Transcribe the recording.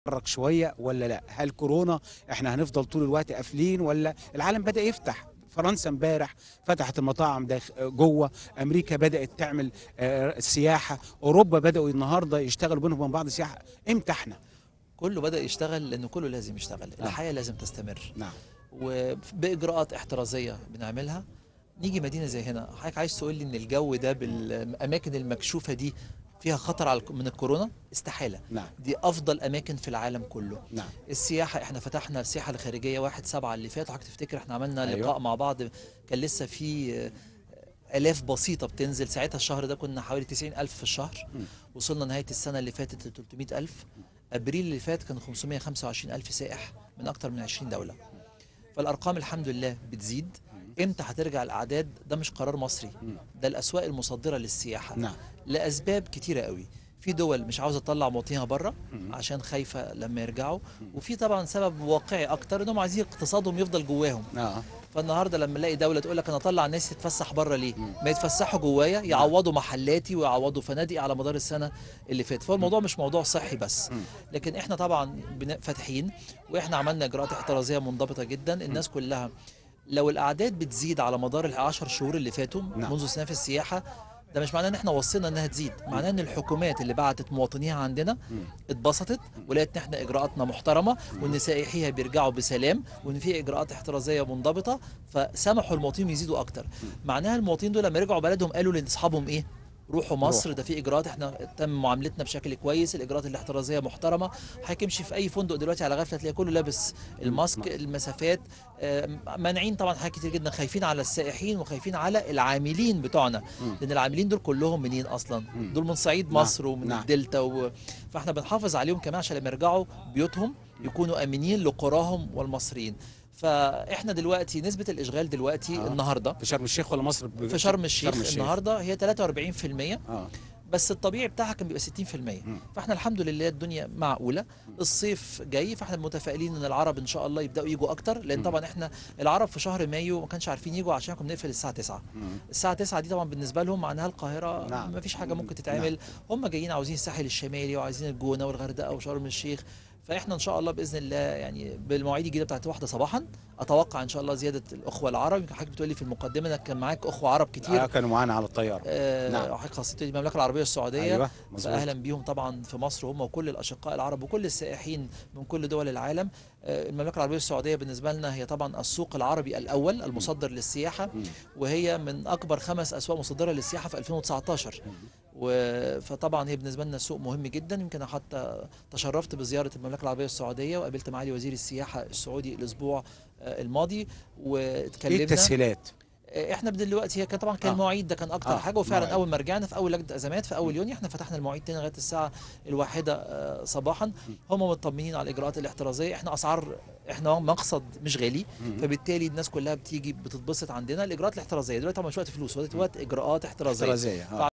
نتحرك شويه ولا لا هل كورونا احنا هنفضل طول الوقت قافلين ولا العالم بدا يفتح فرنسا امبارح فتحت المطاعم داخ- جوه امريكا بدات تعمل آه، سياحه اوروبا بداوا النهارده يشتغلوا بينهم وبين بعض سياحه امتى احنا كله بدأ يشتغل لأنه كله لازم يشتغل آه. الحياة لازم تستمر نعم وبإجراءات احترازية بنعملها نيجي مدينة زي هنا حضرتك عايز تقول لي إن الجو ده بالأماكن المكشوفة دي فيها خطر على من الكورونا استحالة نعم دي أفضل أماكن في العالم كله نعم السياحة احنا فتحنا السياحة الخارجية واحد سبعة اللي فات حضرتك تفتكر احنا عملنا أيوة. أيوة. لقاء مع بعض كان لسه في آه، آلاف بسيطة بتنزل ساعتها الشهر ده كنا حوالي 90 ألف في الشهر مم. وصلنا نهاية السنة اللي فاتت ل 300 ألف أبريل اللي فات كان 525 ألف سائح من أكتر من 20 دولة فالأرقام الحمد لله بتزيد امتى هترجع الأعداد ده مش قرار مصري مم. ده الأسواق المصدرة للسياحة نعم لاسباب كتيره قوي في دول مش عاوزه تطلع مواطنيها بره مم. عشان خايفه لما يرجعوا وفي طبعا سبب واقعي اكتر انهم عايزين اقتصادهم يفضل جواهم اه فالنهارده لما نلاقي دوله تقول لك انا اطلع الناس تتفسح بره ليه مم. ما يتفسحوا جوايا يعوضوا محلاتي ويعوضوا فنادقي على مدار السنه اللي فاتت فالموضوع مش موضوع صحي بس مم. لكن احنا طبعا بن- فاتحين واحنا عملنا اجراءات احترازيه منضبطه جدا الناس كلها لو الاعداد بتزيد على مدار العشر شهور اللي فاتوا نعم. منذ صناعه السياحه ده مش معناه ان احنا وصلنا انها تزيد معناه ان الحكومات اللي بعتت مواطنيها عندنا مم. اتبسطت ولقت ان احنا اجراءاتنا محترمه وان سائحيها بيرجعوا بسلام وان في اجراءات احترازيه منضبطه فسمحوا المواطنين يزيدوا اكتر معناها المواطنين دول لما رجعوا بلدهم قالوا لاصحابهم ايه روحوا مصر ده في اجراءات احنا تم معاملتنا بشكل كويس الاجراءات الاحترازيه محترمه هتمشي في اي فندق دلوقتي على غفله تلاقي كله لابس الماسك المسافات آه، مانعين طبعا حاجات كتير جدا خايفين على السائحين وخايفين على العاملين بتوعنا مم. لان العاملين دول كلهم منين اصلا مم. دول من صعيد نعم، مصر ومن نعم. الدلتا و... فاحنا بنحافظ عليهم كمان عشان لما يرجعوا بيوتهم يكونوا امنين لقراهم والمصريين فاحنا دلوقتي نسبه الاشغال دلوقتي آه. آه. النهارده في شرم الشيخ ولا مصر ب- في شرم الشيخ, شرم الشيخ. النهارده هي 43% اه بس الطبيعي بتاعها كان بيبقى 60% فاحنا الحمد لله الدنيا معقوله الصيف جاي فاحنا متفائلين ان العرب ان شاء الله يبداوا يجوا اكتر لان مم. طبعا احنا العرب في شهر مايو ما كانش عارفين يجوا عشان كنا بنقفل الساعه 9 مم. الساعه 9 دي طبعا بالنسبه لهم معناها القاهره نعم. ما فيش حاجه ممكن تتعمل هم جايين عاوزين الساحل الشمالي وعايزين الجونه والغردقه وشرم الشيخ فاحنا ان شاء الله باذن الله يعني بالمواعيد الجديده بتاعت واحده صباحا اتوقع ان شاء الله زياده الاخوه العرب يمكن حضرتك بتقولي في المقدمه انك كان معاك اخوه عرب كتير آه كانوا معانا على الطياره آه نعم. حضرتك خاصه المملكه العربيه السعوديه ايوه مظبوط فاهلا بيهم طبعا في مصر هم وكل الاشقاء العرب وكل السائحين من كل دول العالم آه، المملكه العربيه السعوديه بالنسبه لنا هي طبعا السوق العربي الاول المصدر للسياحه مم. وهي من اكبر خمس اسواق مصدره للسياحه في 2019 و- فطبعا هي بالنسبه لنا سوق مهم جدا يمكن أنا حتى تشرفت بزياره المملكه العربيه السعوديه وقابلت معالي وزير السياحه السعودي الاسبوع آه، الماضي ايه واتكلمنا التسهيلات احنا دلوقتي هي كان طبعا كان آه. المواعيد ده كان اكتر آه، حاجه وفعلا مواعيد. اول ما رجعنا في اول لجنه ازمات في اول يونيو احنا فتحنا المواعيد تاني لغايه الساعه الواحده آه، صباحا هم مطمنين على الاجراءات الاحترازيه احنا اسعار احنا مقصد مش غالي مم. فبالتالي الناس كلها بتيجي بتتبسط عندنا الاجراءات الاحترازيه دلوقتي طبعا مش وقت فلوس وقت وقت اجراءات احترازيه احترازيه آه.